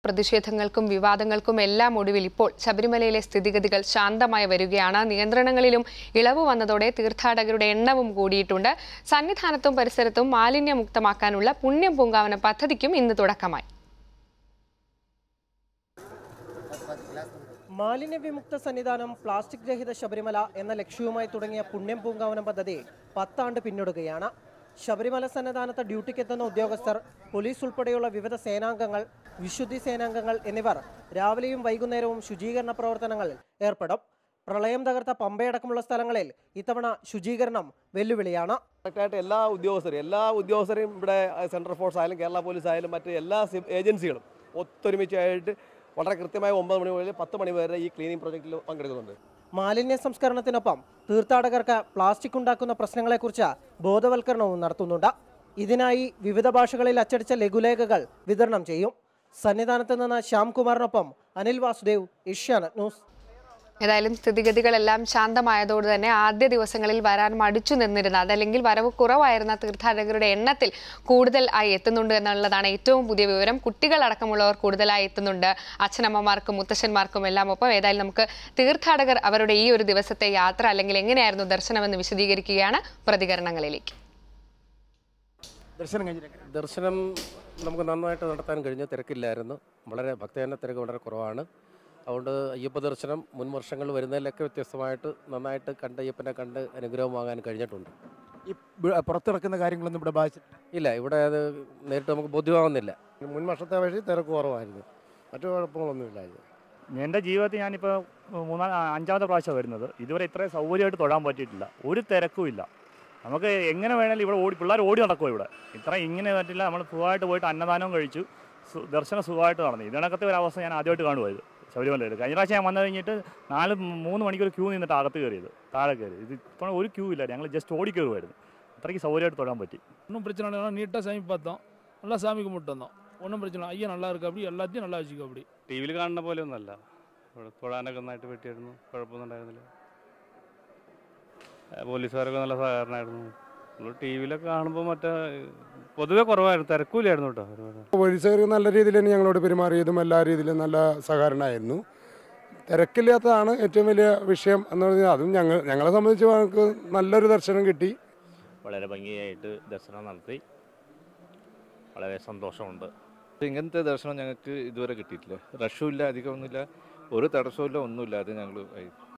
പ്രതിഷേധങ്ങൾക്കും വിവാദങ്ങൾക്കും എല്ലാം ഒടുവിൽ ഇപ്പോൾ ശബരിമലയിലെ സ്ഥിതിഗതികൾ ശാന്തമായി വരികയാണ് നിയന്ത്രണങ്ങളിലും ഇളവ് വന്നതോടെ തീർത്ഥാടകരുടെ എണ്ണവും കൂടിയിട്ടുണ്ട് സന്നിധാനത്തും പരിസരത്തും മാലിന്യമുക്തമാക്കാനുള്ള പുണ്യം പൂങ്കാവന പദ്ധതിക്കും ഇന്ന് തുടക്കമായി മാലിന്യവിമുക്ത സന്നിധാനം പ്ലാസ്റ്റിക് രഹിത ശബരിമല എന്ന ലക്ഷ്യവുമായി തുടങ്ങിയ പുണ്യം പൂങ്കാവനം പദ്ധതി പത്താണ്ട് പിന്നിടുകയാണ് ശബരിമല സന്നിധാനത്ത് ഡ്യൂട്ടിക്കെത്തുന്ന ഉദ്യോഗസ്ഥർ പോലീസ് ഉൾപ്പെടെയുള്ള വിവിധ സേനാംഗങ്ങൾ വിശുദ്ധി സേനാംഗങ്ങൾ എന്നിവർ രാവിലെയും വൈകുന്നേരവും ശുചീകരണ പ്രവർത്തനങ്ങളിൽ ഏർപ്പെടും പ്രളയം തകർത്ത പമ്പയടക്കമുള്ള സ്ഥലങ്ങളിൽ ഇത്തവണ ശുചീകരണം വെല്ലുവിളിയാണ് കറക്റ്റായിട്ട് എല്ലാ ഉദ്യോഗസ്ഥരും എല്ലാ ഉദ്യോഗസ്ഥരെയും ഇവിടെ സെൻട്രൽ ഫോഴ്സ് ആയാലും കേരള പോലീസ് ആയാലും മറ്റ് എല്ലാ സി- ഏജൻസികളും ഒത്തൊരുമിച്ചായിട്ട് വളരെ കൃത്യമായ ഒമ്പത് മണി മുതൽ പത്ത് മണി വരെ ഈ ക്ലീനിങ് പ്രോജക്റ്റിൽ പങ്കെടുക്കുന്നുണ്ട് മാലിന്യ സംസ്കരണത്തിനൊപ്പം തീർത്ഥാടകർക്ക് പ്ലാസ്റ്റിക് ഉണ്ടാക്കുന്ന പ്രശ്നങ്ങളെക്കുറിച്ച് ബോധവൽക്കരണവും നടത്തുന്നുണ്ട് ഇതിനായി വിവിധ ഭാഷകളിൽ അച്ചടിച്ച ലഘുലേഖകൾ വിതരണം ചെയ്യും സന്നിധാനത്ത് നിന്ന് ശ്യാംകുമാറിനൊപ്പം അനിൽ വാസുദേവ് ഏഷ്യാനെറ്റ് ന്യൂസ് ഏതായാലും സ്ഥിതിഗതികളെല്ലാം ശാന്തമായതോട് തന്നെ ആദ്യ ദിവസങ്ങളിൽ വരാൻ മടിച്ചു നിന്നിരുന്ന അതല്ലെങ്കിൽ വരവ് കുറവായിരുന്ന തീർത്ഥാടകരുടെ എണ്ണത്തിൽ കൂടുതൽ ആയി എത്തുന്നുണ്ട് എന്നുള്ളതാണ് ഏറ്റവും പുതിയ വിവരം കുട്ടികളടക്കമുള്ളവർ കൂടുതലായി എത്തുന്നുണ്ട് അച്ഛനമ്മമാർക്കും മുത്തശ്ശന്മാർക്കും എല്ലാം ഒപ്പം ഏതായാലും നമുക്ക് തീർത്ഥാടകർ അവരുടെ ഈ ഒരു ദിവസത്തെ യാത്ര അല്ലെങ്കിൽ എങ്ങനെയായിരുന്നു ദർശനമെന്ന് വിശദീകരിക്കുകയാണ് പ്രതികരണങ്ങളിലേക്ക് ദർശനം കഴിഞ്ഞിട്ട് ദർശനം നമുക്ക് നന്നായിട്ട് നടത്താൻ കഴിഞ്ഞു തിരക്കില്ലായിരുന്നു വളരെ ഭക്തജന തിരക്ക് വളരെ കുറവാണ് അതുകൊണ്ട് അയ്യപ്പ ദർശനം മുൻ വർഷങ്ങൾ വരുന്നതിലൊക്കെ വ്യത്യസ്തമായിട്ട് നന്നായിട്ട് കണ്ട് അയ്യപ്പനെ കണ്ട് അനുഗ്രഹം വാങ്ങാൻ കഴിഞ്ഞിട്ടുണ്ട് ഈ ബ- പുറത്ത് നടക്കുന്ന കാര്യങ്ങളൊന്നും ഇവിടെ ബാധിച്ചിട്ടില്ല ഇല്ല ഇവിടെ അത് നേരിട്ട് നമുക്ക് ബോധ്യമാവുന്നില്ല മുൻ വർഷത്തെ അപേക്ഷിച്ച് തിരക്ക് കുറവായിരുന്നു മറ്റു കുഴപ്പങ്ങളൊന്നുമില്ലായിരുന്നു എൻ്റെ ജീവിതത്തിൽ ഞാനിപ്പോൾ മൂന്നാം അഞ്ചാമത്തെ പ്രാവശ്യം വരുന്നത് ഇതുവരെ ഇത്രയും സൗകര്യമായിട്ട് തൊഴാൻ പറ്റിയിട്ടില്ല ഒരു തിരക്കും ഇല്ല നമുക്ക് എങ്ങനെ വേണേലും ഇവിടെ ഓടി പിള്ളേർ ഓടി നടക്കും ഇവിടെ ഇത്ര ഇങ്ങനെ പറ്റില്ല നമ്മൾ സുഖമായിട്ട് പോയിട്ട് അന്നദാനവും കഴിച്ചു സു- ദർശനം സുഖമായിട്ട് നടന്നു ഇതിനകത്തെ ഒരു അവസ്ഥ ഞാൻ ആദ്യമായിട്ട് കാണുമായത് ശബരിമലയിൽ കഴിഞ്ഞ പ്രാവശ്യം ഞാൻ വന്നു കഴിഞ്ഞിട്ട് നാല് മൂന്ന് മണിക്കൂർ ക്യൂ നിന്നിട്ട് അകത്ത് കയറിയത് താഴെ കയറി ഇത് ഇപ്പോൾ ഒരു ക്യൂ ഇല്ല ഞങ്ങൾ ജസ്റ്റ് ഓടി കയറുമായിരുന്നു അത്രയ്ക്ക് சௌகரியமாയിട്ട് தொழாம பற்றி ஒன்றும் பிரச்சனை இல்லை நீட்டாக சாமி பார்த்தோம் நல்லா சாமி கும்பிட்டு வந்தோம் ஒன்றும் பிரச்சனை இல்லை ஐயா நல்லா இருக்கு அப்படி எல்லாத்தையும் நல்லா வச்சுக்கோ அப்படி ടി വിയിൽ കാണുന്ന പോലെ ഒന്നല്ല ഇവിടെ തൊഴാനൊക്കെ നന്നായിട്ട് പറ്റിയായിരുന്നു കുഴപ്പമൊന്നും ഉണ്ടായിരുന്നില്ല ഏ, പോലീസുകാരൊക്കെ നല്ല സഹകരണമായിരുന്നു നമ്മൾ ടി വിയിലൊക്കെ കാണുമ്പോൾ മറ്റേ പൊതുവെ കുറവായിരുന്നു തിരക്കൂലായിരുന്നു കേട്ടോ ഒരുപാട് പോലീസുകാർ നല്ല രീതിയിൽ തന്നെ ഞങ്ങളോട് പെരുമാറിയതും എല്ലാ രീതിയിലും നല്ല സഹകരണമായിരുന്നു തിരക്കില്ലാത്തതാണ് ഏറ്റവും വലിയ വിഷയം എന്ന് പറഞ്ഞാൽ അതും ഞങ്ങൾ ഞങ്ങളെ സംബന്ധിച്ച് ഞങ്ങൾക്ക് നല്ലൊരു ദർശനം കിട്ടി വളരെ ഭംഗിയായിട്ട് ദർശനം നടത്തി വളരെ സന്തോഷമുണ്ട് ഇങ്ങനത്തെ ദർശനം ഞങ്ങൾക്ക് ഇതുവരെ കിട്ടിയിട്ടില്ല റഷും ഇല്ല അധികമൊന്നുമില്ല ഒരു തടസ്സവും ഇല്ല ഒന്നുമില്ല അത് ഞങ്ങൾ